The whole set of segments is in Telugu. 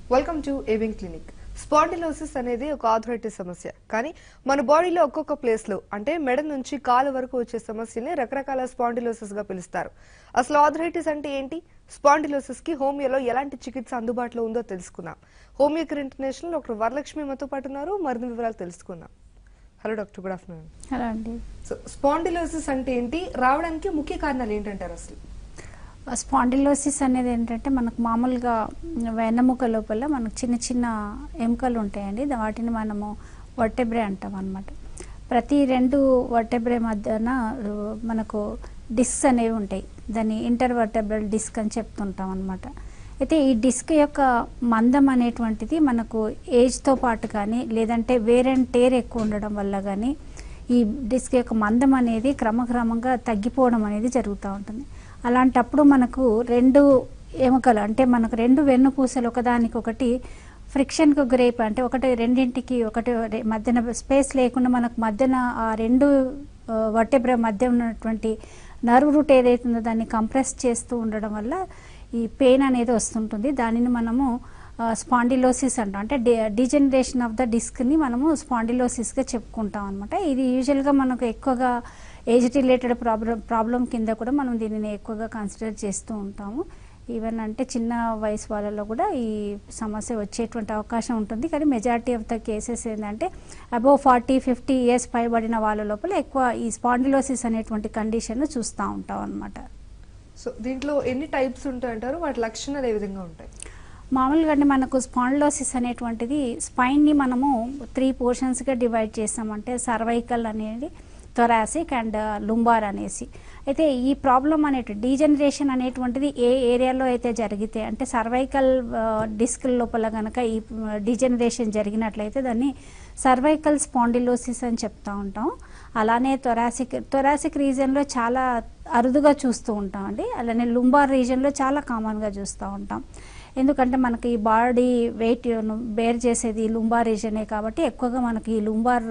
వెల్కమ్ టు ఏవింగ్ క్లినిక్ స్పాండిలోసిస్ అనేది ఒక ఆథరైటిస్ సమస్య కానీ మన బాడీలో ఒక్కొక్క ప్లేస్ లో అంటే మెడ నుంచి కాలు వరకు వచ్చే సమస్యని రకరకాల స్పాండిలోసిస్ గా పిలుస్తారు అసలు ఆథరైటిస్ అంటే ఏంటి స్పాండిలోసిస్ కి హోమియోలో ఎలాంటి చికిత్స అందుబాటులో ఉందో తెలుసుకుందాం homeo care international doctor Varalakshmi మనతో పాటు ఉన్నారు మరిన్ని వివరాలు తెలుసుకుందాం hello doctor good afternoon hello అండి సో స్పాండిలోసిస్ అంటే ఏంటి రావడానికి ముఖ్య కారణాలు ఏంటంటారు అసలు స్పాండిలోసిస్ అనేది ఏంటంటే మనకు మామూలుగా వెన్నెముక లోపల మనకు చిన్న చిన్న ఎముకలు ఉంటాయండి దా- వాటిని మనము వర్టెబ్రే అంటాం అనమాట ప్రతి రెండు వర్టెబ్రే మధ్యన ఆ, మనకు డిస్క్ అనేవి ఉంటాయి దాన్ని ఇంటర్ వర్టెబ్రల్ డిస్క్ అని చెప్తుంటాం అనమాట అయితే ఈ డిస్క్ యొక్క మందం అనేటువంటిది మనకు ఏజ్తో పాటు కానీ లేదంటే వేర్ అండ్ టేర్ ఎక్కువ ఉండడం వల్ల కానీ ఈ డిస్క్ యొక్క మందం అనేది క్రమక్రమంగా తగ్గిపోవడం అనేది జరుగుతూ ఉంటుంది అలాంటప్పుడు మనకు రెండు ఎముకలు అంటే మనకు రెండు వెన్నుపూసలు ఒకదానికొకటి ఫ్రిక్షన్కు గురైపు అంటే ఒకటి రెండింటికి ఒకటి రె- మధ్యన స్పేస్ లేకుండా మనకు మధ్యన ఆ రెండు వట్టెబ్ర మధ్య ఉన్నటువంటి నర్వ్ రూట్ ఏదైతుందో దాన్ని కంప్రెస్ చేస్తూ ఉండడం వల్ల ఈ పెయిన్ అనేది వస్తుంటుంది దానిని మనము స్పాండిలోసిస్ అంటాం అంటే డిజనరేషన్ ఆఫ్ ద డిస్క్ని మనము స్పాండిలోసిస్గా చెప్పుకుంటాం అనమాట ఇది యూజువల్గా మనకు ఎక్కువగా ఏజ్ రిలేటెడ్ ప్రాబ్లం ప్రాబ్లం కింద కూడా మనం దీనిని ఎక్కువగా కన్సిడర్ చేస్తూ ఉంటాము ఈవెన్ అంటే చిన్న వయసు వాళ్ళలో కూడా ఈ సమస్య వచ్చేటువంటి అవకాశం ఉంటుంది కానీ మెజారిటీ ఆఫ్ ద కేసెస్ ఏంటంటే అబోవ్ ఫార్టీ ఫిఫ్టీ ఇయర్స్ పైబడిన వాళ్ళ లోపల ఎక్కువ ఈ స్పాండిలోసిస్ అనేటువంటి కండిషన్ చూస్తూ ఉంటాం అనమాట సో దీంట్లో ఎన్ని టైప్స్ ఉంటాయంటారు వాటి లక్షణాలు ఏ విధంగా ఉంటాయి మామూలుగా అంటే మనకు స్పాండిలోసిస్ అనేటువంటిది స్పైన్ని మనము త్రీ పోర్షన్స్గా డివైడ్ చేస్తామంటే సర్వైకల్ అనేది థొరాసిక్ అండ్ లుంబార్ అనేసి అయితే ఈ ప్రాబ్లం అనేటి డీజనరేషన్ అనేటువంటిది ఏ ఏరియాలో అయితే జరిగితే అంటే సర్వైకల్ డిస్క్ లోపల కనుక ఈ డీజనరేషన్ జరిగినట్లయితే దాన్ని సర్వైకల్ స్పాండిలోసిస్ అని చెప్తా ఉంటాం అలానే థొరాసిక్ థొరాసిక్ రీజన్లో చాలా అరుదుగా చూస్తూ ఉంటాం అండి అలానే లుంబార్ రీజన్లో చాలా కామన్గా చూస్తూ ఉంటాం ఎందుకంటే మనకి ఈ బాడీ వెయిట్ బేర్ చేసేది లుంబార్ రీజనే కాబట్టి ఎక్కువగా మనకి ఈ లుంబార్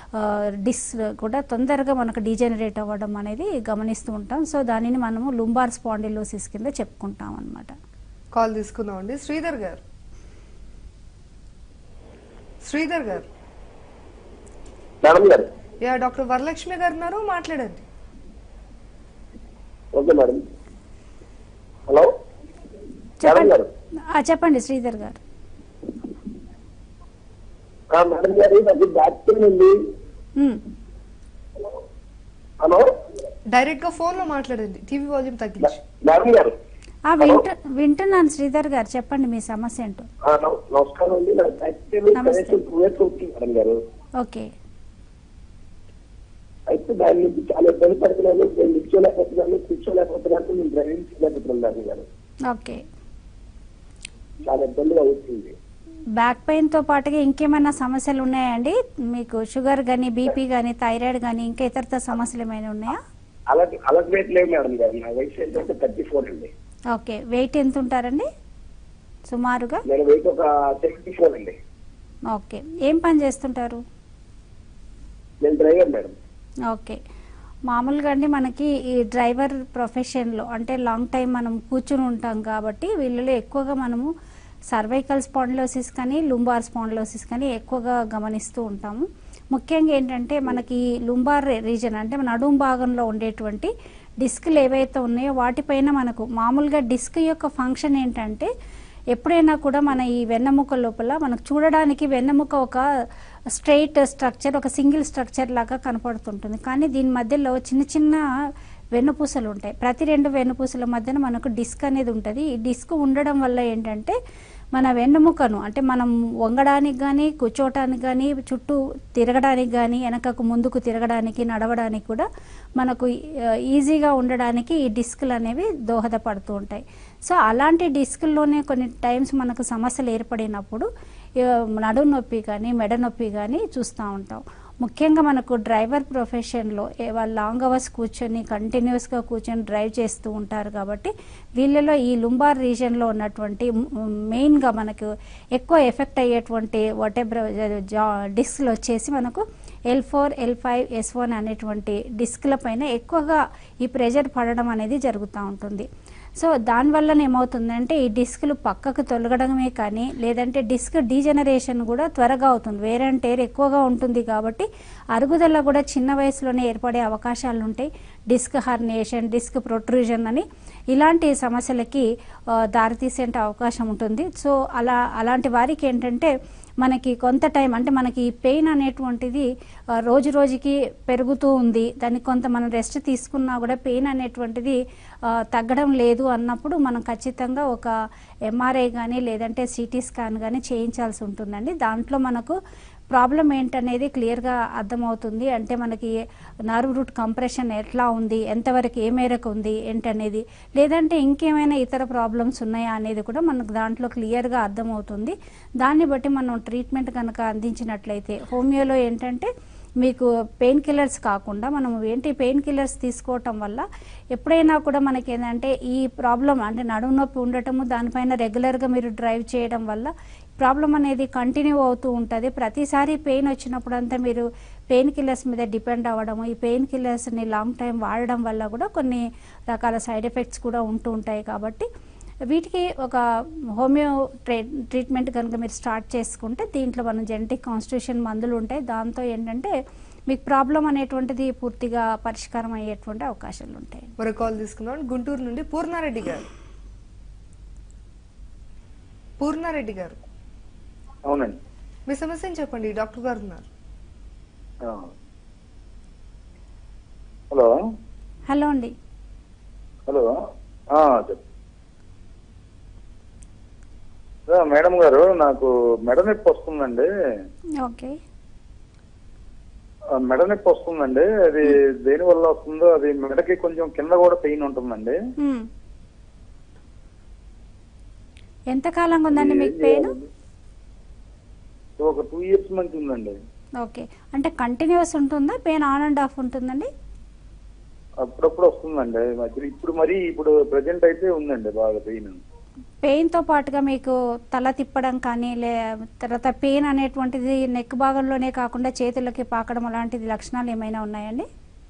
డిస్ కూడా తొందరగా మనకు డీజనరేట్ అవ్వడం అనేది గమనిస్తూ ఉంటాం సో దానిని మనము లుంబార్ స్పాండిలోసిస్ కింద చెప్పుకుంటాం అనమాట కాల్ తీసుకుందాం అండి శ్రీధర్ గారు శ్రీధర్ గారు మేడం గారు యా డాక్టర్ వరలక్ష్మి గారు ఉన్నారు మాట్లాడండి ఓకే మేడం హలో మేడం చెప్పండి గారు ఆ, చెప్పండి శ్రీధర్ గారు ఆ, మేడం గారు నాకు బ్యాక్ పెయిన్ ఉంది ఉమ్. హలో డైరెక్ట్ గా ఫోన్ లో మాట్లాడండి టీవీ వాల్యూమ్ తగ్గించి మేడం గారు ఆ, వింటు వింటున్నాను శ్రీధర్ గారు చెప్పండి మీ సమస్య ఏంటో ఆ, నమ- నమస్కారం అండి నాకు బ్యాక్ పెయిన్ నమస్తే. కనీసం టూ ఇయర్స్ అవుతుంది మేడం గారు ఓకే అయితే దాని నుంచి చాలా ఇబ్బంది పడుతున్నాను నేను నిల్చోలేకపోతున్నాను కూర్చోలేకపోతున్నాను నేను డ్రైవింగ్ చేయలేకపోతున్నాను మేడం గారు ఓకే చాలా ఇబ్బందిగా అవుతుంది బ్యాక్ పెయిన్తో పాటుగా ఇంకేమైనా సమస్యలు ఉన్నాయండి మీకు షుగర్ కానీ బీపీ కానీ థైరాయిడ్ కానీ ఇంకా ఇతరత సమస్యలు ఏమైనా ఉన్నాయా అలా అలా వెయిట్ లేవు మేడం గారు నా వయసు ఏంటంటే థర్టీ ఫోర్ అండి ఓకే వెయిట్ ఎంత ఉంటారండి సుమారుగా నేను వెయిట్ ఒక సెవెంటీ ఫోర్ అండి ఓకే ఏం పని చేస్తుంటారు నేను డ్రైవర్ మేడం ఓకే మామూలుగా అండి మనకి ఈ డ్రైవర్ ప్రొఫెషన్లో అంటే లాంగ్ టైం మనం కూర్చుని ఉంటాం కాబట్టి వీళ్ళలో ఎక్కువగా మనము సర్వైకల్ స్పాండిలోసిస్ కానీ లుంబార్ స్పాండిలోసిస్ కానీ ఎక్కువగా గమనిస్తూ ఉంటాము ముఖ్యంగా ఏంటంటే మనకి ఈ లుంబార్ రీజన్ అంటే మన నడుం భాగంలో ఉండేటువంటి డిస్క్లు ఏవైతే ఉన్నాయో వాటిపైన మనకు మామూలుగా డిస్క్ యొక్క ఫంక్షన్ ఏంటంటే ఎప్పుడైనా కూడా మన ఈ వెన్నెముక లోపల మనకు చూడడానికి వెన్నెముక ఒక స్ట్రైట్ స్ట్రక్చర్ ఒక సింగిల్ స్ట్రక్చర్ లాగా కనపడుతుంటుంది కానీ దీని మధ్యలో చిన్న చిన్న వెన్నుపూసలు ఉంటాయి ప్రతి రెండు వెన్నుపూసల మధ్యన మనకు డిస్క్ అనేది ఉంటుంది ఈ డిస్క్ ఉండడం వల్ల ఏంటంటే మన వెన్నుముకను అంటే మనం వంగడానికి కానీ కూర్చోవటానికి కానీ చుట్టూ తిరగడానికి కానీ వెనకకు ముందుకు తిరగడానికి నడవడానికి కూడా మనకు ఆ, ఈజీగా ఉండడానికి ఈ డిస్కులు అనేవి దోహదపడుతూ ఉంటాయి సో అలాంటి డిస్కుల్లోనే కొన్ని టైమ్స్ మనకు సమస్యలు ఏర్పడినప్పుడు ఆ, నడుము నొప్పి కానీ మెడ నొప్పి కానీ చూస్తూ ఉంటాం ముఖ్యంగా మనకు డ్రైవర్ ప్రొఫెషన్లో ఏ వాళ్ళు లాంగ్ అవర్స్ కూర్చొని కంటిన్యూస్గా కూర్చొని డ్రైవ్ చేస్తూ ఉంటారు కాబట్టి వీళ్ళలో ఈ లుంబార్ రీజన్లో ఉన్నటువంటి మెయిన్గా మనకు ఎక్కువ ఎఫెక్ట్ అయ్యేటువంటి వాటెబర్ జా డిస్క్లు వచ్చేసి మనకు L four L five S one అనేటువంటి డిస్క్ల పైన ఎక్కువగా ఈ ప్రెషర్ పడడం అనేది జరుగుతూ ఉంటుంది సో దానివల్ల ఏమవుతుందంటే ఈ డిస్క్లు పక్కకు తొలగడమే కానీ లేదంటే డిస్క్ డీజనరేషన్ కూడా త్వరగా అవుతుంది వేర్ అండ్ టేర్ ఎక్కువగా ఉంటుంది కాబట్టి అరుగుదల కూడా చిన్న వయసులోనే ఏర్పడే అవకాశాలు ఉంటాయి డిస్క్ హర్నియేషన్ డిస్క్ ప్రొట్రూజన్ అని ఇలాంటి సమస్యలకి ఆ, దారితీసే అవకాశం ఉంటుంది సో అలా అలాంటి వారికి ఏంటంటే మనకి కొంత టైం అంటే మనకి ఈ పెయిన్ అనేటువంటిది ఆ, రోజు రోజుకి పెరుగుతూ ఉంది దానికి కొంత మనం రెస్ట్ తీసుకున్నా కూడా పెయిన్ అనేటువంటిది ఆ, తగ్గడం లేదు అన్నప్పుడు మనం ఖచ్చితంగా ఒక ఎంఆర్ఐ కానీ లేదంటే సిటీ స్కాన్ కానీ చేయించాల్సి ఉంటుందండి దాంట్లో మనకు ప్రాబ్లం ఏంటనేది క్లియర్గా అర్థమవుతుంది అంటే మనకి నర్వ్ రూట్ కంప్రెషన్ ఎట్లా ఉంది ఎంతవరకు ఏ మేరకు ఉంది ఏంటనేది లేదంటే ఇంకేమైనా ఇతర ప్రాబ్లమ్స్ ఉన్నాయా అనేది కూడా మనకు దాంట్లో క్లియర్గా అర్థమవుతుంది దాన్ని బట్టి మనం ట్రీట్మెంట్ కనుక అందించినట్లయితే హోమియోలో ఏంటంటే మీకు పెయిన్ కిల్లర్స్ కాకుండా మనం ఏంటి పెయిన్ కిల్లర్స్ తీసుకోవటం వల్ల ఎప్పుడైనా కూడా మనకి ఏంటంటే ఈ ప్రాబ్లం అంటే నడుము నొప్పి ఉండటము దానిపైన రెగ్యులర్గా మీరు డ్రైవ్ చేయడం వల్ల ప్రాబ్లం అనేది కంటిన్యూ అవుతూ ఉంటుంది ప్రతిసారి పెయిన్ వచ్చినప్పుడు అంతా మీరు పెయిన్ కిల్లర్స్ మీద డిపెండ్ అవ్వడము ఈ పెయిన్ కిల్లర్స్ని లాంగ్ టైం వాడడం వల్ల కూడా కొన్ని రకాల సైడ్ ఎఫెక్ట్స్ కూడా ఉంటూ ఉంటాయి కాబట్టి వీటికి ఒక హోమియో ట్రీ ట్రీట్మెంట్ కనుక మీరు స్టార్ట్ చేసుకుంటే దీంట్లో మనం జెనెటిక్ కాన్స్టిట్యూషన్ మందులు ఉంటాయి దాంతో ఏంటంటే మీకు ప్రాబ్లం అనేటువంటిది పూర్తిగా పరిష్కారం అయ్యేటువంటి అవకాశాలు ఉంటాయి మరో కాల్ తీసుకుందాం గుంటూరు నుండి పూర్ణారెడ్డి గారు పూర్ణారెడ్డి గారు అవునండి మీ సమస్యను చెప్పండి డాక్టర్ గారు ఉన్నారు ఆ. హలో హలో అండి హలో ఆ, చెప్పు ఆ, మేడం గారు నాకు మెడ నొప్పి వస్తుందండి ఓకే ఆ, మెడ నొప్పి వస్తుందండి అది దేని వల్ల వస్తుందో అది మెడకి కొంచెం కింద కూడా పెయిన్ ఉంటుందండి మ్మ్. ఎంతకాలంగా ఉందండి అది మీకు ఏం పెయిన్ చేయాలండి? ఒక టూ ఇయర్స్ నుంచి ఉందండి ఓకే అంటే కంటిన్యూస్ ఉంటుందా పెయిన్ ఆన్ అండ్ ఆఫ్ ఉంటుందండి అప్పుడప్పుడు వస్తుందండి మధ్యలో ఇప్పుడు మరి ఇప్పుడు ప్రజెంట్ అయితే ఉందండి బాగా పెయిన్ పెయిన్తో పాటుగా మీకు తల తిప్పడం కానీ లే తర్వాత పెయిన్ అనేటువంటిది నెక్ భాగంలోనే కాకుండా చేతులకి పాకడం అలాంటిది లక్షణాలు ఏమైనా ఉన్నాయండి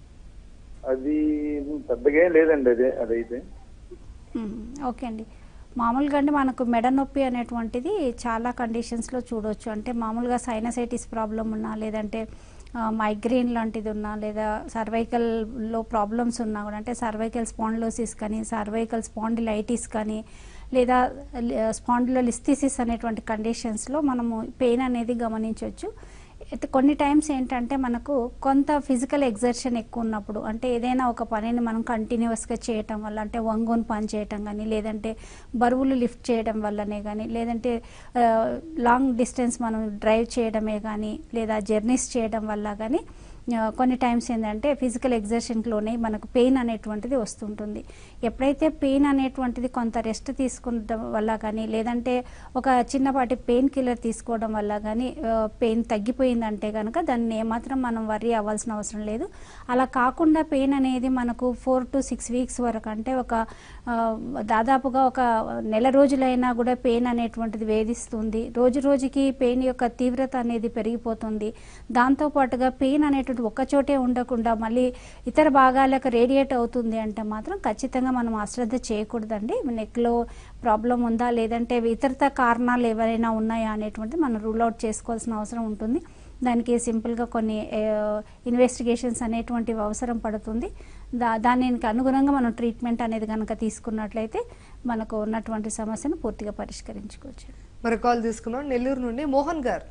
అది పెద్దగా ఏం లేదండి అదే అదైతే మ్మ్. ఓకే అండి మామూలుగా అంటే మనకు మెడ నొప్పి అనేటువంటిది చాలా కండిషన్స్లో చూడొచ్చు అంటే మామూలుగా సైనసైటిస్ ప్రాబ్లం ఉన్నా లేదంటే మైగ్రెయిన్ లాంటిది ఉన్నా లేదా సర్వైకల్లో ప్రాబ్లమ్స్ ఉన్నా కూడా అంటే సర్వైకల్ స్పాండిలోసిస్ కానీ సర్వైకల్ స్పాండిలైటిస్ కానీ లేదా స్పాండిలోలిస్థిసిస్ అనేటువంటి కండిషన్స్లో మనము పెయిన్ అనేది గమనించవచ్చు అయితే కొన్ని టైమ్స్ ఏంటంటే మనకు కొంత ఫిజికల్ ఎగ్జర్షన్ ఎక్కువ ఉన్నప్పుడు అంటే ఏదైనా ఒక పనిని మనం కంటిన్యూస్గా చేయటం వల్ల అంటే వంగోని పని చేయటం కానీ లేదంటే బరువులు లిఫ్ట్ చేయడం వల్లనే కానీ లేదంటే లాంగ్ డిస్టెన్స్ మనం డ్రైవ్ చేయడమే కానీ లేదా జర్నీస్ చేయడం వల్ల కానీ ఆ, కొన్ని టైమ్స్ ఏంటంటే ఫిజికల్ ఎగ్జర్షన్లోనే మనకు పెయిన్ అనేటువంటిది వస్తుంటుంది ఎప్పుడైతే పెయిన్ అనేటువంటిది కొంత రెస్ట్ తీసుకోవడం వల్ల కానీ లేదంటే ఒక చిన్నపాటి పెయిన్ కిల్లర్ తీసుకోవడం వల్ల కానీ పెయిన్ తగ్గిపోయిందంటే కనుక దాన్ని ఏమాత్రం మనం వరి అవ్వాల్సిన అవసరం లేదు అలా కాకుండా పెయిన్ అనేది మనకు ఫోర్ టు సిక్స్ వీక్స్ వరకు అంటే ఒక ఆ, దాదాపుగా ఒక నెల రోజులైనా కూడా పెయిన్ అనేటువంటిది వేధిస్తుంది రోజు రోజుకి పెయిన్ యొక్క తీవ్రత అనేది పెరిగిపోతుంది దాంతో పాటుగా పెయిన్ అనేటువంటి ఒక్క చోటే ఉండకుండా మళ్ళీ ఇతర భాగాలకు రేడియేట్ అవుతుంది అంటే మాత్రం ఖచ్చితంగా మనం అశ్రద్ధ చేయకూడదండి నెక్లో ప్రాబ్లం ఉందా లేదంటే ఇతరత కారణాలు ఎవరైనా ఉన్నాయా అనేటువంటిది మనం రూల్ అవుట్ చేసుకోవాల్సిన అవసరం ఉంటుంది దానికి సింపుల్గా కొన్ని ఇన్వెస్టిగేషన్స్ అనేటువంటివి అవసరం పడుతుంది దా దానికి అనుగుణంగా మనం ట్రీట్మెంట్ అనేది కనుక తీసుకున్నట్లయితే మనకు ఉన్నటువంటి సమస్యను పూర్తిగా పరిష్కరించుకోవచ్చు మరో కాల్ తీసుకుందాం నెల్లూరు నుండి మోహన్ గారు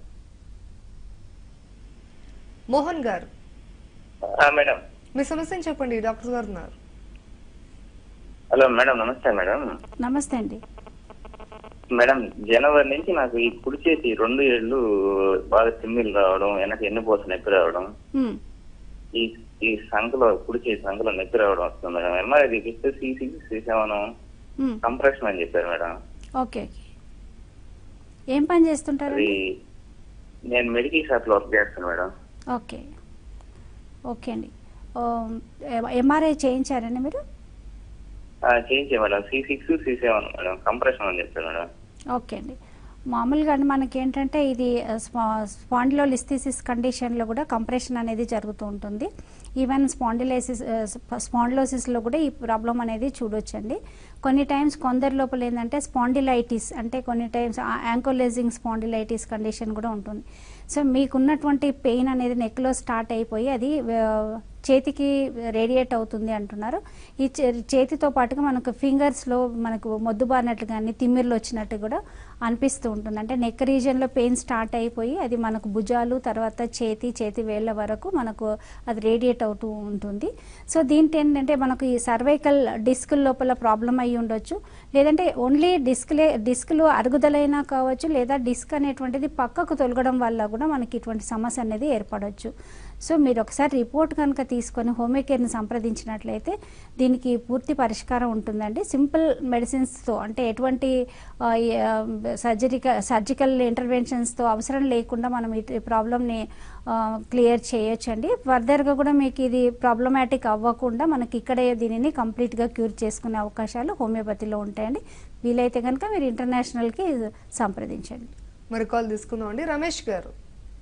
మోహన్ గారు ఆ, మేడం మీ సమస్యను చెప్పండి డాక్టర్ గారు ఉన్నారు హలో మేడం నమస్తే మేడం నమస్తే అండి మేడం జనవరి నుంచి నాకు ఈ కుడి చేతి రెండు ఏళ్ళు బాగా తిమ్మిలు రావడం వెనక ఎన్నుపోస నొప్పి రావడం మ్మ్. ఈ ఈ సంఖలో కుడి చేతి సంఖలో నొప్పి రావడం వస్తుంది మేడం ఎంఆర్ఐ తీపిస్తే సి సిక్స్ సి సెవెన్ మ్మ్. కంప్రెషన్ అని చెప్పారు మేడం ఓకే ఓకే ఏం పని చేస్తుంటారండి అది నేను మెడికల్ షాప్ లో వర్క్ చేస్తాను మేడం ఓకే ఓకే అండి ఎంఆర్ఐ చేయించారండి మీరు ఆ, చేయించే madam C six C seven madam compression అని చెప్పారు మేడం ఓకే అండి మామూలుగా అండి మనకి ఏంటంటే ఇది స్పాండిలోలిస్థిసిస్ కండిషన్లో కూడా కంప్రెషన్ అనేది జరుగుతూ ఉంటుంది ఈవెన్ స్పాండిలైసిస్ స్పాండిలోసిస్లో కూడా ఈ ప్రాబ్లం అనేది చూడొచ్చండి కొన్ని టైమ్స్ కొందరి లోపల ఏంటంటే స్పాండిలైటిస్ అంటే కొన్ని టైమ్స్ యాంకోలైజింగ్ స్పాండిలైటిస్ కండిషన్ కూడా ఉంటుంది సో మీకున్నటువంటి పెయిన్ అనేది నెక్లో స్టార్ట్ అయిపోయి అది ఆ, చేతికి రేడియేట్ అవుతుంది అంటున్నారు ఈ చే- చేతితో పాటుగా మనకు ఫింగర్స్లో మనకు మొద్దుబారినట్లు కానీ తిమ్మిర్లు వచ్చినట్టు కూడా అనిపిస్తూ ఉంటుంది అంటే నెక్ రీజియన్లో పెయిన్ స్టార్ట్ అయిపోయి అది మనకు భుజాలు తర్వాత చేతి చేతి వేళ్ళ వరకు మనకు అది రేడియేట్ అవుతూ ఉంటుంది సో దీంట్లో ఏంటంటే మనకు ఈ సర్వైకల్ డిస్క్ లోపల ప్రాబ్లం అయి ఉండొచ్చు లేదంటే ఓన్లీ డిస్క్లే డిస్క్లు అరుగుదలైనా కావచ్చు లేదా డిస్క్ అనేటువంటిది పక్కకు తొలగడం వల్ల కూడా మనకి ఇటువంటి సమస్య అనేది ఏర్పడవచ్చు సో మీరు ఒకసారి రిపోర్ట్ కనుక తీసుకొని హోమియోకేర్ని సంప్రదించినట్లయితే దీనికి పూర్తి పరిష్కారం ఉంటుందండి సింపుల్ మెడిసిన్స్తో అంటే ఎటువంటి సర్జరికల్ సర్జికల్ ఇంటర్వెన్షన్స్తో అవసరం లేకుండా మనం ఈ ప్రాబ్లమ్ని క్లియర్ చేయొచ్చండి ఫర్దర్గా కూడా మీకు ఇది ప్రాబ్లమాటిక్ అవ్వకుండా మనకి ఇక్కడే దీనిని కంప్లీట్గా క్యూర్ చేసుకునే అవకాశాలు హోమియోపతిలో ఉంటాయండి వీలైతే కనుక మీరు ఇంటర్నేషనల్కి సంప్రదించండి మరి కాల్ తీసుకుందాం అండి రమేష్ గారు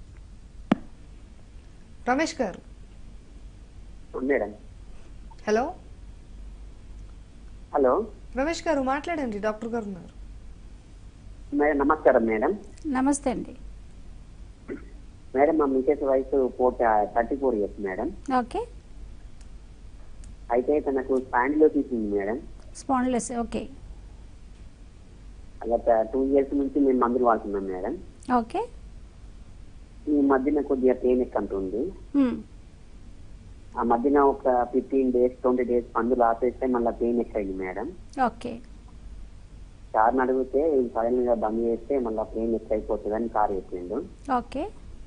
రమేష్ గారు మేడం హలో హలో రమేష్ గారు మాట్లాడండి డాక్టర్ గారు ఉన్నారు మేడం నమస్కారం మేడం నమస్తే అండి మేడం మా మిసెస్ వయసు four thirty four years madam okay అయితే తనకు స్పాండిలోసిస్ ఉంది మేడం స్పాండ్లెస్ ఓకే అలా టూ ఇయర్స్ నుంచి మేము మందులు వాడుతున్నాం మేడం ఓకే ఈ మధ్యన కొద్దిగా పెయిన్ ఎక్కుంటుంది మ్మ్. ఆ మధ్యన ఒక ఫిఫ్టీన్ డేస్ ట్వంటీ డేస్ మందులు ఆపేస్తే మళ్ళీ పెయిన్ ఎక్కువైంది మేడం ఓకే సార్ని అడిగితే సడన్ గా బంద్ చేస్తే మళ్ళీ పెయిన్ ఎక్కువైపోతుంది అని కార్ చెప్పిండు ఓకే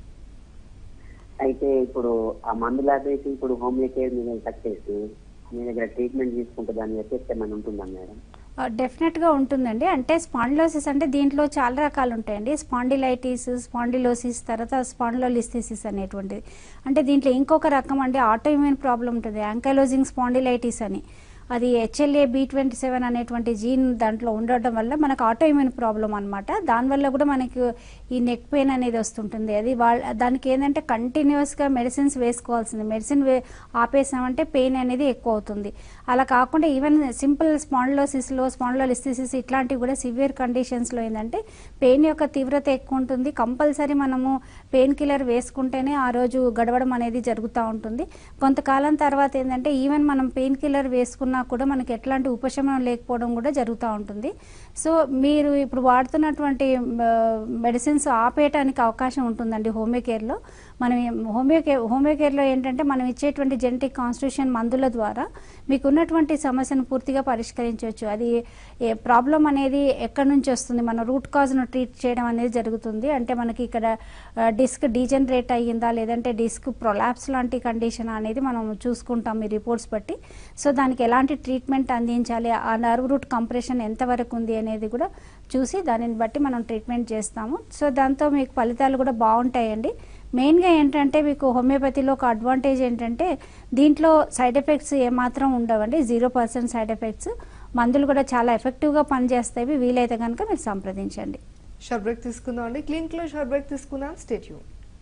అయితే ఇప్పుడు ఆ మందులు ఆపేసి ఇప్పుడు హోమియో కేర్ మీద చేసి మీ దగ్గర ట్రీట్మెంట్ తీసుకుంటుంది అని చెప్పేసి ఏమైనా ఉంటుందా మేడం డెఫినెట్గా ఉంటుందండి అంటే స్పాండిలోసిస్ అంటే దీంట్లో చాలా రకాలు ఉంటాయండి స్పాండిలైటిస్ స్పాండిలోసిస్ తర్వాత స్పాండిలోలిస్థిసిస్ అనేటువంటిది అంటే దీంట్లో ఇంకొక రకం అంటే ఆటోఇమ్యూన్ ప్రాబ్లం ఉంటుంది యాంకైలోజింగ్ స్పాండిలైటిస్ అని అది హెచ్ఎల్ఏ బి ట్వంటీ సెవెన్ అనేటువంటి జీన్ దాంట్లో ఉండటం వల్ల మనకు ఆటోఇమ్యూన్ ప్రాబ్లం అనమాట దానివల్ల కూడా మనకి ఈ నెక్ పెయిన్ అనేది వస్తుంటుంది అది వాళ్ళ దానికి ఏంటంటే కంటిన్యూస్గా మెడిసిన్స్ వేసుకోవాల్సింది మెడిసిన్ వే ఆపేసామంటే పెయిన్ అనేది ఎక్కువ అవుతుంది అలా కాకుండా ఈవెన్ సింపుల్ స్పాండ్లోసిస్లో స్పాండ్లోలిస్థిసిస్ ఇట్లాంటివి కూడా సివియర్ కండిషన్స్లో ఏంటంటే పెయిన్ యొక్క తీవ్రత ఎక్కువ ఉంటుంది కంపల్సరీ మనము పెయిన్ కిల్లర్ వేసుకుంటేనే ఆ రోజు గడవడం అనేది జరుగుతూ ఉంటుంది కొంతకాలం తర్వాత ఏంటంటే ఈవెన్ మనం పెయిన్ కిల్లర్ వేసుకున్నా కూడా మనకి ఎట్లాంటి ఉపశమనం లేకపోవడం కూడా జరుగుతూ ఉంటుంది సో మీరు ఇప్పుడు వాడుతున్నటువంటి మెడిసిన్స్ ఆపేయటానికి అవకాశం ఉంటుందండి హోమియో కేర్లో మనం హోమియో కేర్ హోమియో కేర్లో ఏంటంటే మనం ఇచ్చేటువంటి జెనటిక్ కాన్స్టిట్యూషన్ మందుల ద్వారా మీకు ఉన్నటువంటి సమస్యను పూర్తిగా పరిష్కరించవచ్చు అది ప్రాబ్లం అనేది ఎక్కడి నుంచి వస్తుంది మన రూట్ కాజ్ను ట్రీట్ చేయడం అనేది జరుగుతుంది అంటే మనకి ఇక్కడ డిస్క్ డీజనరేట్ అయ్యిందా లేదంటే డిస్క్ ప్రొలాప్స్ లాంటి కండిషన్ అనేది మనం చూసుకుంటాం ఈ రిపోర్ట్స్ బట్టి సో దానికి ఎలాంటి ట్రీట్మెంట్ అందించాలి ఆ నర్వ్ రూట్ కంప్రెషన్ ఎంతవరకు ఉంది అనేది కూడా చూసి దానిని బట్టి మనం ట్రీట్మెంట్ చేస్తాము సో దాంతో మీకు ఫలితాలు కూడా బాగుంటాయండి మెయిన్గా ఏంటంటే మీకు హోమియోపతిలో ఒక అడ్వాంటేజ్ ఏంటంటే దీంట్లో సైడ్ ఎఫెక్ట్స్ ఏమాత్రం ఉండవండి జీరో పర్సెంట్ సైడ్ ఎఫెక్ట్స్ మందులు కూడా చాలా ఎఫెక్టివ్గా పనిచేస్తాయి వీలైతే కనుక మీరు సంప్రదించండి షార్ట్ బ్రేక్ తీసుకుందాం అండి క్లినిక్ లో షార్ట్ బ్రేక్ తీసుకుందాం stay tuned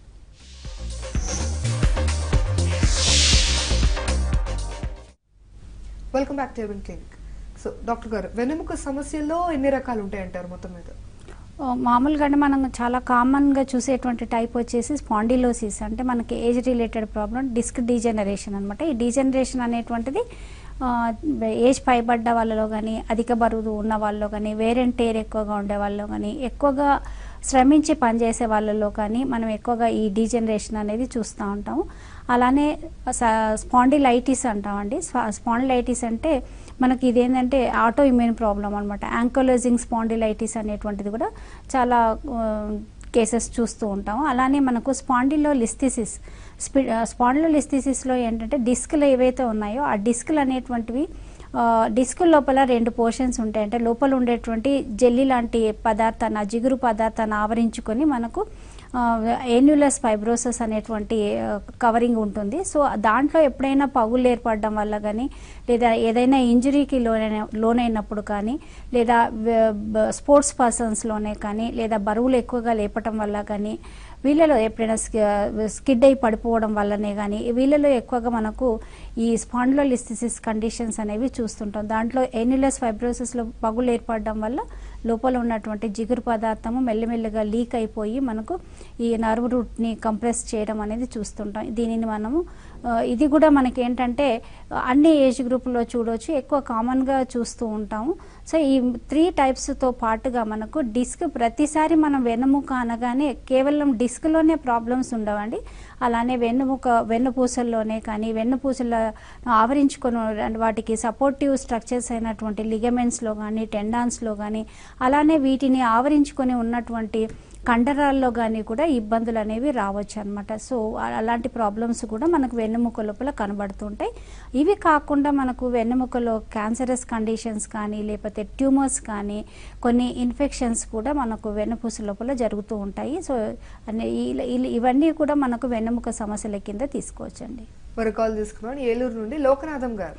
welcome back to Even clinic so doctor గారు వెన్నెముక సమస్యల్లో ఎన్ని రకాలు ఉంటాయంటారు మొత్తం మీద ఓ, మామూలుగా అంటే మనం చాలా కామన్గా చూసేటువంటి టైప్ వచ్చేసి స్పాండిలోసిస్ అంటే మనకి age related problem disc degeneration అనమాట ఈ డీజనరేషన్ అనేటువంటిది ఆ, ఏజ్ పైబడ్డ వాళ్ళలో కానీ అధిక బరువు ఉన్న వాళ్ళలో కానీ వేరెంట్ టేర్ ఎక్కువగా ఉండే వాళ్ళలో కానీ ఎక్కువగా శ్రమించి పనిచేసే వాళ్ళలో కానీ మనం ఎక్కువగా ఈ డీజనరేషన్ అనేది చూస్తూ ఉంటాము అలానే స్పాండిలైటిస్ అంటామండి స్పాండిలైటిస్ అంటే మనకి ఇదేంటంటే ఆటో ఇమ్యూన్ ప్రాబ్లం అనమాట యాంకోలోజింగ్ స్పాండిలైటిస్ అనేటువంటిది కూడా చాలా కేసెస్ చూస్తూ ఉంటాము అలానే మనకు స్పాండిలో లిస్థిసిస్ స్పాండిలో లిస్థిసిస్లో ఏంటంటే డిస్క్లు ఏవైతే ఉన్నాయో ఆ డిస్క్లు అనేటువంటివి డిస్క్ లోపల రెండు పోర్షన్స్ ఉంటాయి అంటే లోపల ఉండేటువంటి జెల్లీ లాంటి పదార్థాన్ని ఆ జిగురు పదార్థాన్ని ఆవరించుకొని మనకు ఏన్యులస్ ఫైబ్రోసస్ అనేటువంటి కవరింగ్ ఉంటుంది సో దాంట్లో ఎప్పుడైనా పగులు ఏర్పడడం వల్ల కానీ లేదా ఏదైనా ఇంజరీకి లోనైన లోనైనప్పుడు కానీ లేదా స్పోర్ట్స్ పర్సన్స్లోనే కానీ లేదా బరువులు ఎక్కువగా లేపటం వల్ల కానీ వీళ్ళలో ఎప్పుడైనా స్కిడ్ అయి పడిపోవడం వల్లనే కానీ వీళ్ళలో ఎక్కువగా మనకు ఈ స్పాండ్లోలిస్థిసిస్ కండిషన్స్ అనేవి చూస్తుంటాం దాంట్లో ఎన్యులస్ ఫైబ్రోసిస్లో పగులు ఏర్పడడం వల్ల లోపల ఉన్నటువంటి జిగురు పదార్థము మెల్లమెల్లగా లీక్ అయిపోయి మనకు ఈ నర్వ్ రూట్ని కంప్రెస్ చేయడం అనేది చూస్తుంటాం దీనిని మనము ఆ, ఇది కూడా మనకి ఏంటంటే అన్ని ఏజ్ గ్రూపుల్లో చూడవచ్చు ఎక్కువ కామన్గా చూస్తూ ఉంటాము సో ఈ త్రీ టైప్స్తో పాటుగా మనకు డిస్క్ ప్రతిసారి మనం వెన్నుముక అనగానే కేవలం డిస్క్లోనే ప్రాబ్లమ్స్ ఉండవండి అలానే వెన్నుముక వెన్నుపూసల్లోనే కానీ వెన్నుపూసల ఆవరించుకొని ఉన్న వాటికి సపోర్టివ్ స్ట్రక్చర్స్ అయినటువంటి లిగమెంట్స్లో కానీ టెండాన్స్లో కానీ అలానే వీటిని ఆవరించుకొని ఉన్నటువంటి కండరాల్లో కానీ కూడా ఇబ్బందులు అనేవి రావచ్చు అనమాట సో అ- అలాంటి ప్రాబ్లమ్స్ కూడా మనకు వెన్నెముక లోపల కనబడుతుంటాయి ఇవి కాకుండా మనకు వెన్నెముకలో క్యాన్సరస్ కండిషన్స్ కానీ లేకపోతే ట్యూమర్స్ కానీ కొన్ని ఇన్ఫెక్షన్స్ కూడా మనకు వెన్నుపూస లోపల జరుగుతూ ఉంటాయి సో అన్ని ఈ- ఈ- ఇవన్నీ కూడా మనకు వెన్నెముక సమస్యల కింద తీసుకోవచ్చండి మరి కాల్ తీసుకున్నాను ఏలూరు నుండి లోకనాథం గారు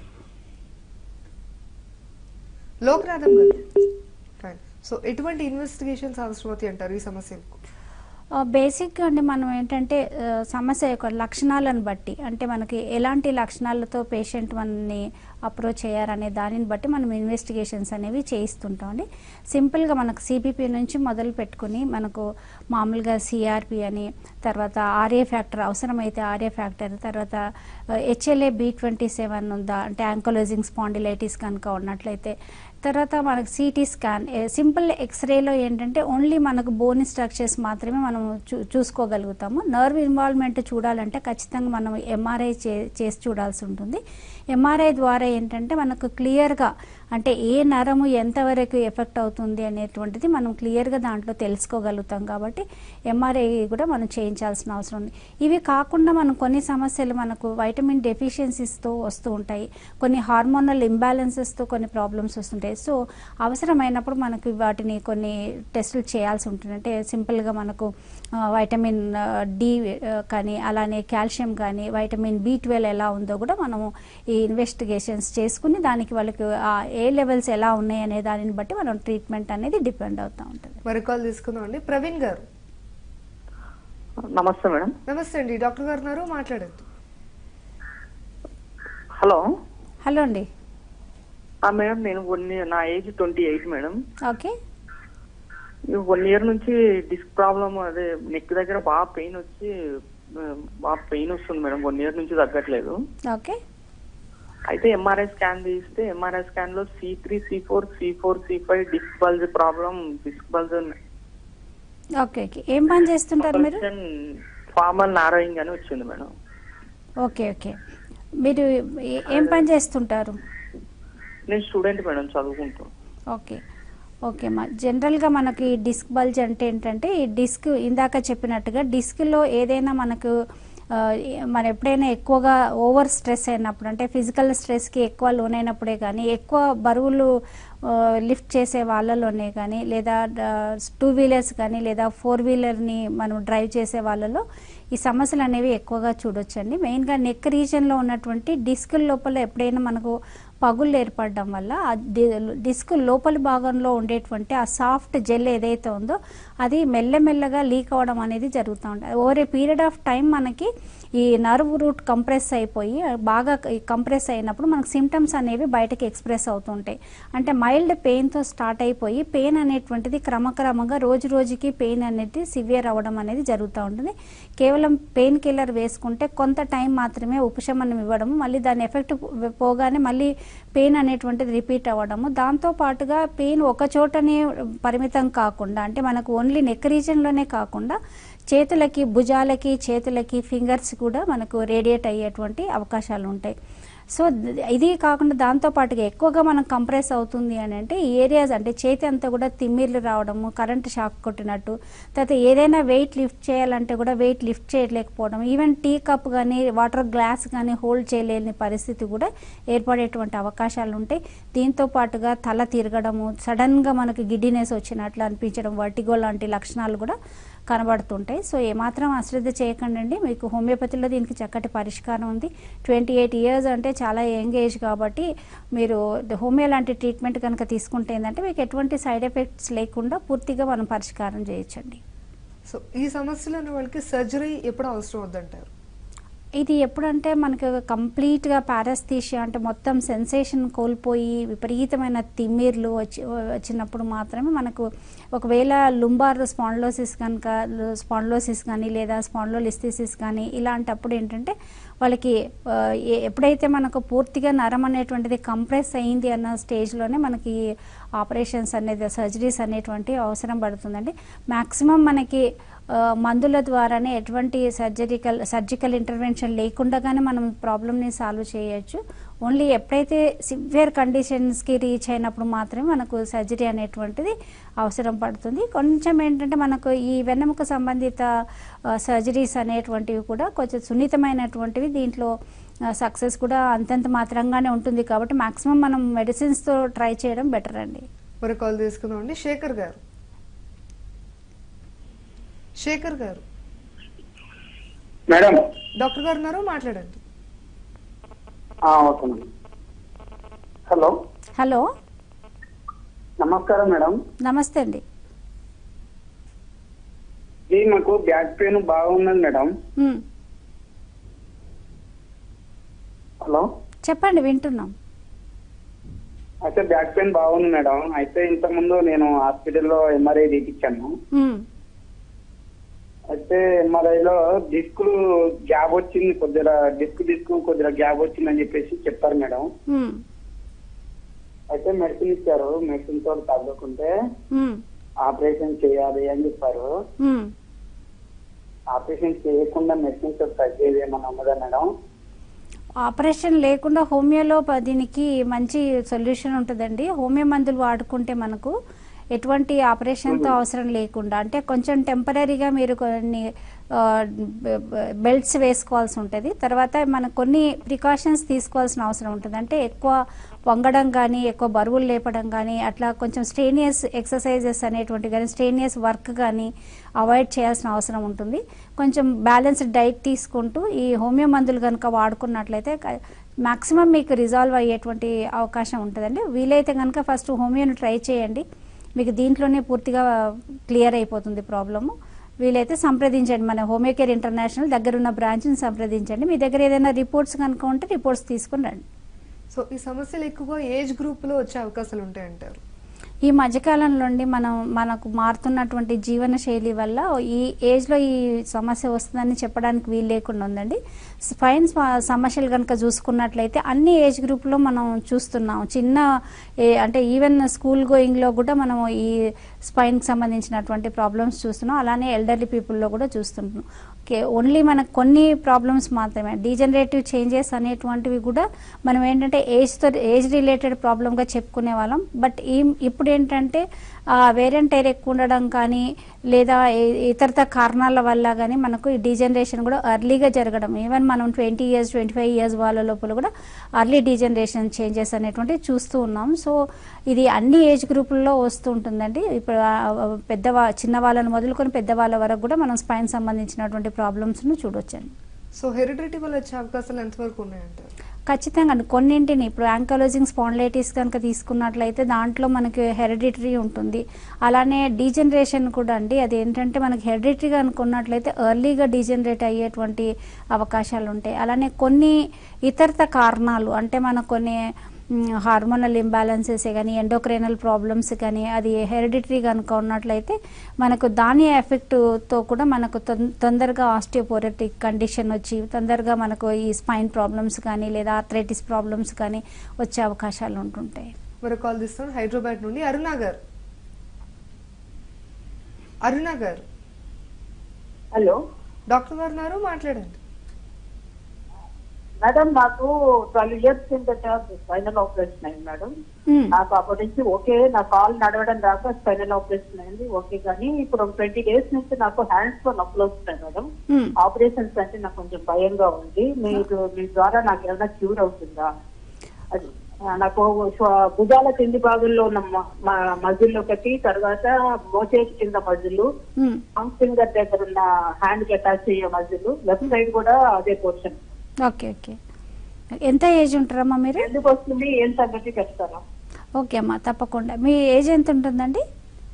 లోకనాథం గారు ఫైన్ సో ఎటువంటి ఇన్వెస్టిగేషన్స్ అవసరమవుతాయి అంటారు ఈ సమస్యలకు బేసిక్గా అండి మనం ఏంటంటే ఆ, సమస్య యొక్క లక్షణాలను బట్టి అంటే మనకి ఎలాంటి లక్షణాలతో పేషెంట్ మనని అప్రోచ్ చేయారనే దానిని బట్టి మనం ఇన్వెస్టిగేషన్స్ అనేవి చేయిస్తుంటాం అండి సింపుల్గా మనకు సిబిపి నుంచి మొదలు పెట్టుకుని మనకు మామూలుగా సిఆర్పి అని తర్వాత ఆర్ఏ ఫ్యాక్టర్ అవసరమైతే ఆర్ఏ ఫ్యాక్టర్ తర్వాత హెచ్ఎల్ఏ బి ట్వంటీ సెవెన్ ఉందా అంటే యాంకోలజింగ్ స్పాండిలైటిస్ కనుక ఉన్నట్లయితే తర్వాత మనకు సిటీ స్కాన్ సింపుల్ ఎక్స్రేలో ఏంటంటే ఓన్లీ మనకు బోన్ స్ట్రక్చర్స్ మాత్రమే మనం చూ చూసుకోగలుగుతాము నర్వ్ ఇన్వాల్వ్మెంట్ చూడాలంటే ఖచ్చితంగా మనం ఎంఆర్ఐ చే చేసి చూడాల్సి ఉంటుంది ఎంఆర్ఐ ద్వారా ఏంటంటే మనకు క్లియర్గా అంటే ఏ నరము ఎంతవరకు ఎఫెక్ట్ అవుతుంది అనేటువంటిది మనం క్లియర్గా దాంట్లో తెలుసుకోగలుగుతాం కాబట్టి ఎంఆర్ఐ కూడా మనం చేయించాల్సిన అవసరం ఉంది ఇవి కాకుండా మనం కొన్ని సమస్యలు మనకు వైటమిన్ డెఫిషియన్సీస్తో వస్తూ ఉంటాయి కొన్ని హార్మోనల్ ఇంబ్యాలెన్సెస్తో కొన్ని ప్రాబ్లమ్స్ వస్తుంటాయి సో అవసరమైనప్పుడు మనకు వాటిని కొన్ని టెస్టులు చేయాల్సి ఉంటుంది అంటే సింపుల్గా మనకు ఆ, వైటమిన్ ఆ, డి ఆ, కానీ అలానే కాల్షియం కానీ వైటమిన్ బి ట్వెల్వ్ ఎలా ఉందో కూడా మనము ఈ ఇన్వెస్టిగేషన్స్ చేసుకుని దానికి వాళ్ళకి ఆ ఏ లెవెల్స్ ఎలా ఉన్నాయి అనే దానిని బట్టి మనం ట్రీట్మెంట్ అనేది డిపెండ్ అవుతూ ఉంటుంది మరి కాల్ తీసుకుందాం అండి ప్రవీణ్ గారు నమస్తే మేడం నమస్తే అండి డాక్టర్ గారు ఉన్నారు మాట్లాడండి హలో హలో అండి ఆ మేడం నేను వన్ ఇయర్ నా age twenty eight madam okay one year నుంచి డిస్క్ ప్రాబ్లమ్ అదే నెక్ దగ్గర బాగా పెయిన్ వచ్చి ఆ, బాగా పెయిన్ వస్తుంది మేడం వన్ ఇయర్ నుంచి తగ్గట్లేదు ఓకే అయితే ఎంఆర్ఐ స్కాన్ తీస్తే ఎంఆర్ఐ స్కాన్ లో C three C four C four C five disc bulge problem disc bulge okay okay ఏం పని చేస్తుంటారు మీరు ఫార్మల్ నారోయింగ్ అని వచ్చింది మేడం ఓకే ఓకే మీరు ఏ- ఏం పని చేస్తుంటారు నేను స్టూడెంట్ మేడం చదువుకుంటూ ఓకే ఓకే మా జనరల్గా మనకి డిస్క్ బల్జ్ అంటే ఏంటంటే ఈ డిస్క్ ఇందాక చెప్పినట్టుగా డిస్క్లో ఏదైనా మనకు ఆ, మనం ఎప్పుడైనా ఎక్కువగా ఓవర్ స్ట్రెస్ అయినప్పుడు అంటే ఫిజికల్ స్ట్రెస్కి ఎక్కువ లోనైనప్పుడే కానీ ఎక్కువ బరువులు ఆ, లిఫ్ట్ చేసే వాళ్ళలోనే కానీ లేదా టూ వీలర్స్ కానీ లేదా ఫోర్ వీలర్ని మనం డ్రైవ్ చేసే వాళ్ళలో ఈ సమస్యలు అనేవి ఎక్కువగా చూడొచ్చండి మెయిన్గా నెక్ రీజన్లో ఉన్నటువంటి డిస్క్ లోపల ఎప్పుడైనా మనకు పగుళ్ళు ఏర్పడడం వల్ల ఆ డి- డిస్క్ లోపలి భాగంలో ఉండేటువంటి ఆ సాఫ్ట్ జెల్ ఏదైతే ఉందో అది మెల్లమెల్లగా లీక్ అవ్వడం అనేది జరుగుతూ ఉంటుంది over a period of time మనకి ఈ నర్వ్ రూట్ కంప్రెస్ అయిపోయి బాగా కంప్రెస్ అయినప్పుడు మనకు సిమ్టమ్స్ అనేవి బయటకి ఎక్స్ప్రెస్ అవుతుంటాయి అంటే మైల్డ్ పెయిన్తో స్టార్ట్ అయిపోయి పెయిన్ అనేటువంటిది క్రమక్రమంగా రోజు రోజుకి పెయిన్ అనేది సివియర్ అవ్వడం అనేది జరుగుతూ ఉంటుంది కేవలం పెయిన్ కిల్లర్ వేసుకుంటే కొంత టైం మాత్రమే ఉపశమనం ఇవ్వడము మళ్ళీ దాని ఎఫెక్ట్ పోగానే మళ్ళీ పెయిన్ అనేటువంటిది రిపీట్ అవ్వడము దాంతో పాటుగా పెయిన్ ఒక చోటనే పరిమితం కాకుండా అంటే మనకు ఓన్లీ నెక్ రీజన్లోనే కాకుండా చేతులకి భుజాలకి చేతులకి ఫింగర్స్ కూడా మనకు రేడియేట్ అయ్యేటువంటి అవకాశాలు ఉంటాయి సో ద- ఇది కాకుండా దాంతో పాటుగా ఎక్కువగా మనం కంప్రెస్ అవుతుంది అని అంటే ఈ ఏరియాస్ అంటే చేతి అంతా కూడా తిమ్మిర్లు రావడము కరెంట్ షాక్ కొట్టినట్టు తర్వాత ఏదైనా వెయిట్ లిఫ్ట్ చేయాలంటే కూడా వెయిట్ లిఫ్ట్ చేయలేకపోవడం ఈవెన్ టీ కప్ కానీ వాటర్ గ్లాస్ కానీ హోల్డ్ చేయలేని పరిస్థితి కూడా ఏర్పడేటువంటి అవకాశాలు ఉంటాయి దీంతో పాటుగా తల తిరగడము సడన్గా మనకు గిడ్డినెస్ వచ్చినట్లు అనిపించడం వర్టిగో లాంటి లక్షణాలు కూడా కనబడుతుంటాయి సో ఏమాత్రం అశ్రద్ధ చేయకండి మీకు హోమియోపతిలో దీనికి చక్కటి పరిష్కారం ఉంది ట్వంటీ ఎయిట్ ఇయర్స్ అంటే చాలా యంగ్ ఏజ్ కాబట్టి మీరు హోమియో లాంటి ట్రీట్మెంట్ కనుక తీసుకుంటే ఏంటంటే మీకు ఎటువంటి సైడ్ ఎఫెక్ట్స్ లేకుండా పూర్తిగా మనం పరిష్కారం చేయొచ్చండి సో ఈ సమస్యలు ఉన్న వాళ్ళకి సర్జరీ ఎప్పుడు అవసరం వద్దంటారు ఇది ఎప్పుడంటే మనకి కంప్లీట్గా పారాస్థీషియా అంటే మొత్తం సెన్సేషన్ కోల్పోయి విపరీతమైన తిమ్మిర్లు వచ్చి వచ్చినప్పుడు మాత్రమే మనకు ఒకవేళ లుంబార్ స్పాండ్లోసిస్ కనుక స్పాండ్లోసిస్ కానీ లేదా స్పాండ్లోలిస్థిసిస్ కానీ ఇలాంటప్పుడు ఏంటంటే వాళ్ళకి ఆ, ఏ- ఎప్పుడైతే మనకు పూర్తిగా నరం అనేటువంటిది కంప్రెస్ అయింది అన్న స్టేజ్లోనే మనకి ఆపరేషన్స్ అనేది సర్జరీస్ అనేటువంటి అవసరం పడుతుందండి మ్యాక్సిమం మనకి ఆ, మందుల ద్వారానే ఎటువంటి సర్జరికల్ సర్జికల్ ఇంటర్వెన్షన్ లేకుండానే మనం ప్రాబ్లమ్ని సాల్వ్ చేయొచ్చు ఓన్లీ ఎప్పుడైతే సివియర్ కండిషన్స్కి రీచ్ అయినప్పుడు మాత్రమే మనకు సర్జరీ అనేటువంటిది అవసరం పడుతుంది కొంచెం ఏంటంటే మనకు ఈ వెన్నెముక సంబంధిత సర్జరీస్ అనేటువంటివి కూడా కొంచెం సున్నితమైనటువంటివి దీంట్లో సక్సెస్ కూడా అంతంత మాత్రంగానే ఉంటుంది కాబట్టి మాక్సిమం మనం మెడిసిన్స్తో ట్రై చేయడం బెటర్ అండి మరి కాల్ తీసుకుందాం అండి శేఖర్ గారు శేఖర్ గారు మేడం డాక్టర్ గారు ఉన్నారు మాట్లాడండి ఆ, ఓకే మేడం హలో హలో నమస్కారం మేడం నమస్తే అండి ఇది మాకు బ్యాక్ పెయిన్ బాగున్నది మేడం మ్, హలో చెప్పండి వింటున్నాం అయితే బ్యాక్ పెయిన్ బాగుంది మేడం అయితే ఇంత ముందు నేను హాస్పిటల్లో ఎంఆర్ఐ తీపించాను మ్, అయితే ఎంఆర్ఐ లో డిస్కులు గ్యాప్ వచ్చింది కొద్దిగా డిస్క్ డిస్క్ కొద్దిగా గ్యాప్ వచ్చిందని చెప్పేసి చెప్పారు మేడం మ్, అయితే మెడిసిన్ ఇచ్చారు మెడిసిన్ తోటి తగ్గకుంటే మ్, ఆపరేషన్ చేయాలి అని చెప్పారు మ్. ఆపరేషన్ చేయకుండా మెడిసిన్ తోటి తగ్గేది ఏమన్నా ఉన్నదా మేడం ఆపరేషన్ లేకుండా హోమియోలో ప- దీనికి మంచి సొల్యూషన్ ఉంటుందండి హోమియో మందులు వాడుకుంటే మనకు ఎటువంటి ఆపరేషన్తో అవసరం లేకుండా అంటే కొంచెం టెంపరీగా మీరు కొన్ని బెల్ట్స్ వేసుకోవాల్సి ఉంటుంది తర్వాత మనకు కొన్ని ప్రికాషన్స్ తీసుకోవాల్సిన అవసరం ఉంటుంది అంటే ఎక్కువ వంగడం కానీ ఎక్కువ బరువులు లేపడం కానీ అట్లా కొంచెం స్ట్రేనియస్ ఎక్సర్సైజెస్ అనేటువంటి కానీ స్ట్రేనియస్ వర్క్ కానీ అవాయిడ్ చేయాల్సిన అవసరం ఉంటుంది కొంచెం బ్యాలెన్స్డ్ డైట్ తీసుకుంటూ ఈ హోమియో మందులు కనుక వాడుకున్నట్లయితే మాక్సిమం మీకు రిజాల్వ్ అయ్యేటువంటి అవకాశం ఉంటుందండి వీలైతే కనుక ఫస్ట్ హోమియోని ట్రై చేయండి మీకు దీంట్లోనే పూర్తిగా క్లియర్ అయిపోతుంది ప్రాబ్లము వీలైతే సంప్రదించండి మన హోమియో కేర్ ఇంటర్నేషనల్ దగ్గర ఉన్న బ్రాంచ్ని సంప్రదించండి మీ దగ్గర ఏదైనా రిపోర్ట్స్ కనుక ఉంటే రిపోర్ట్స్ తీసుకుని రండి సో ఈ సమస్యలు ఎక్కువగా ఏజ్ గ్రూప్ లో వచ్చే అవకాశాలు ఉంటాయంటారు ఈ మధ్యకాలంలో అండి మనం మనకు మారుతున్నటువంటి జీవన శైలి వల్ల ఈ ఏజ్లో ఈ సమస్య వస్తుందని చెప్పడానికి వీలు లేకుండా ఉందండి స్పైన్ స్వ- సమస్యలు కనుక చూసుకున్నట్లయితే అన్ని ఏజ్ గ్రూప్లో మనం చూస్తున్నాం చిన్న ఏ- అంటే ఈవెన్ స్కూల్ గోయింగ్లో కూడా మనం ఈ స్పైన్కి సంబంధించినటువంటి ప్రాబ్లమ్స్ చూస్తున్నాం అలానే ఎల్డర్లీ పీపుల్లో కూడా చూస్తుంటున్నాం ఓకే ఓన్లీ మనకు కొన్ని ప్రాబ్లమ్స్ మాత్రమే డీజనరేటివ్ చేంజెస్ అనేటువంటివి కూడా మనం ఏంటంటే ఏజ్తో ఏజ్ రిలేటెడ్ ప్రాబ్లమ్గా చెప్పుకునే వాళ్ళం బట్ ఈ ఇప్పుడు ఏంటంటే వేరియంట్ ఎయిర్ ఎక్కువ ఉండడం కానీ లేదా ఏ- ఇతరత కారణాల వల్ల కానీ మనకు ఈ డీజనరేషన్ కూడా ఎర్లీగా జరగడం ఈవెన్ మనం twenty years twenty five years వాళ్ళ లోపల కూడా అర్లీ డీజనరేషన్ చేంజెస్ అనేటువంటివి చూస్తూ ఉన్నాం సో ఇది అన్ని ఏజ్ గ్రూపుల్లో వస్తూ ఉంటుందండి ఇప్పుడు ఆ, ఆ, పెద్దవా చిన్న వాళ్ళని మొదలుకొని పెద్దవాళ్ళ వరకు కూడా మనం స్పైన్ సంబంధించినటువంటి ప్రాబ్లమ్స్ను చూడొచ్చండి సో హెరిడిటీ వల్ల వచ్చే అవకాశాలు ఎంతవరకు ఉన్నాయంటారు ఖచ్చితంగా అండి. కొన్నింటిని ఇప్పుడు యాంకలోజింగ్ స్పాండ్లైటిస్ కనుక తీసుకున్నట్లయితే దాంట్లో మనకి హెరిడిటరీ ఉంటుంది అలానే డీజనరేషన్ కూడా అండి అది ఏంటంటే మనకి హెరిడిటరీగా అనుకున్నట్లయితే ఎర్లీగా డీజనరేట్ అయ్యేటువంటి అవకాశాలు ఉంటాయి అలానే కొన్ని ఇతరత కారణాలు అంటే మనకు కొన్ని హార్మోనల్ ఇంబ్యాలెన్సెస్ కానీ ఎండోక్రైనల్ ప్రాబ్లమ్స్ కానీ అది హెరిడిటరీ కనుక ఉన్నట్లయితే మనకు దాని ఎఫెక్ట్తో కూడా మనకు తొం- తొందరగా ఆస్టియోపోరెటిక్ కండిషన్ వచ్చి తొందరగా మనకు ఈ స్పైన్ ప్రాబ్లమ్స్ కానీ లేదా ఆర్థరైటిస్ ప్రాబ్లమ్స్ కానీ వచ్చే అవకాశాలు ఉంటుంటాయి మరి కాల్ తీస్తాను హైదరాబాద్ నుండి అరుణ గారు అరుణ గారు హలో డాక్టర్ గారు ఉన్నారు మాట్లాడండి మేడం నాకు ట్వెల్వ్ ఇయర్స్ కిందట స్పైనల్ ఆపరేషన్ అయింది మేడం మ్మ్. నాకు అప్పటి నుంచి ఓకే నా కాల్ నడవడం రాక స్పైనల్ ఆపరేషన్ అయింది ఓకే కానీ ఇప్పుడు ట్వంటీ డేస్ నుంచి నాకు హ్యాండ్స్ లో నొప్పులు వస్తున్నాయి మేడం మ్మ్. ఆపరేషన్స్ అంటే నాకు కొంచెం భయంగా ఉంది మీరు మీ ద్వారా నాకు ఏమైనా క్యూర్ అవుతుందా అది ఆ, నాకు స్వ- భుజాల కింది భాగంలో ఉన్న మజిల్ ఒకటి తర్వాత మోచేతి కింద మజిల్ మ్మ్. లాంగ్ ఫింగర్ దగ్గర ఉన్న హ్యాండ్ కి అటాచ్ అయ్యే మజిల్ లెఫ్ట్ సైడ్ కూడా అదే పోర్షన్ ఓకే ఓకే ఎంత ఏజ్ ఉంటారమ్మా మీరు ఎందుకు వస్తుంది ఏం సంగతి చెప్తారా ఓకే అమ్మా తప్పకుండా మీ ఏజ్ ఎంత ఉంటుందండి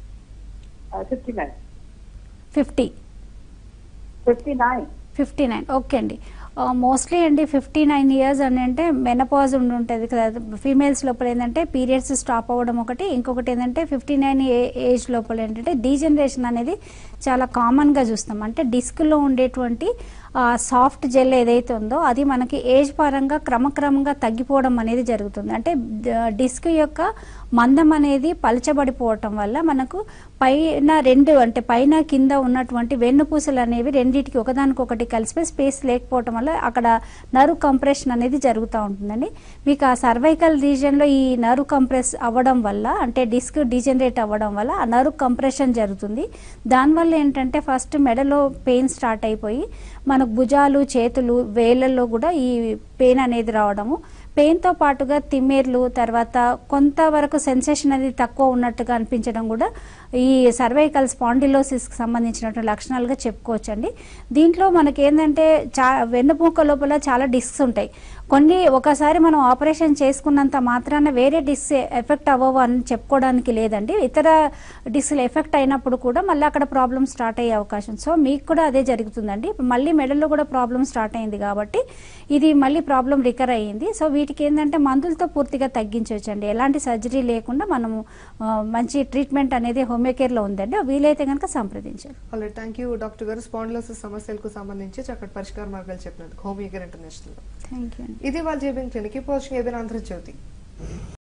fifty nine fifty fifty nine fifty nine okay అండి మోస్ట్లీ అండి ఫిఫ్టీ నైన్ ఇయర్స్ అని అంటే మెనపాజ్ ఉండి ఉంటుంది కదా ఫీమేల్స్ లోపల ఏంటంటే పీరియడ్స్ స్టాప్ అవ్వడం ఒకటి ఇంకొకటి ఏంటంటే ఫిఫ్టీ నైన్ ఏజ్ లోపల ఏంటంటే డీజనరేషన్ అనేది చాలా కామన్గా చూస్తాం అంటే డిస్క్లో ఉండేటువంటి సాఫ్ట్ జెల్ ఏదైతే ఉందో అది మనకి ఏజ్ పరంగా క్రమక్రమంగా తగ్గిపోవడం అనేది జరుగుతుంది అంటే డిస్క్ యొక్క మందం అనేది పలచబడిపోవటం వల్ల మనకు పైన రెండు అంటే పైన కింద ఉన్నటువంటి వెన్నుపూసలు అనేవి రెండింటికి ఒకదానికొకటి కలిసిపోయి స్పేస్ లేకపోవటం వల్ల అక్కడ నర్వ్ కంప్రెషన్ అనేది జరుగుతూ ఉంటుందండి మీకు ఆ సర్వైకల్ రీజియన్లో ఈ నర్వ్ కంప్రెస్ అవ్వడం వల్ల అంటే డిస్క్ డీజనరేట్ అవ్వడం వల్ల ఆ నర్వ్ కంప్రెషన్ జరుగుతుంది దానివల్ల ఏంటంటే ఫస్ట్ మెడలో పెయిన్ స్టార్ట్ అయిపోయి మనకు భుజాలు చేతులు వేళ్ళల్లో కూడా ఈ పెయిన్ అనేది రావడము పెయిన్తో పాటుగా తిమ్మేర్లు తర్వాత కొంతవరకు సెన్సేషన్ అనేది తక్కువ ఉన్నట్టుగా అనిపించడం కూడా ఈ సర్వైకల్ స్పాండిలోసిస్కి సంబంధించినటువంటి లక్షణాలుగా చెప్పుకోవచ్చండి దీంట్లో మనకి ఏంటంటే చా వెన్నుపూక లోపల చాలా డిస్క్స్ ఉంటాయి కొన్ని ఒకసారి మనం ఆపరేషన్ చేసుకున్నంత మాత్రాన వేరే డిస్క్ ఎఫెక్ట్ అవ్వవు అని చెప్పుకోవడానికి లేదండి ఇతర డిస్క్లు ఎఫెక్ట్ అయినప్పుడు కూడా మళ్ళీ అక్కడ ప్రాబ్లమ్ స్టార్ట్ అయ్యే అవకాశం సో మీకు కూడా అదే జరుగుతుందండి ఇప్పుడు మళ్ళీ మెడల్లో కూడా ప్రాబ్లమ్ స్టార్ట్ అయింది కాబట్టి ఇది మళ్ళీ ప్రాబ్లం రికర్ అయ్యింది సో వీటికి ఏంటంటే మందులతో పూర్తిగా తగ్గించవచ్చండి ఎలాంటి సర్జరీ లేకుండా మనము ఆ, మంచి ట్రీట్మెంట్ అనేది హోమియోకేర్లో ఉందండి వీలైతే కనుక సంప్రదించారు ఆల్రెడీ థ్యాంక్ యూ డాక్టర్ గారు స్పాండిలోసిస్ సమస్యలకు సంబంధించి చక్కటి పరిష్కార మార్గాలు చెప్పినందుకు హోమియోకేర్ ఇంటర్నేషనల్ థ్యాంక్ యూ ఇది వాళ్ళ జేబింగ్ క్లినిక్ పోస్టింగ్ ఏదైనా ఆంధ్రజ్యోతి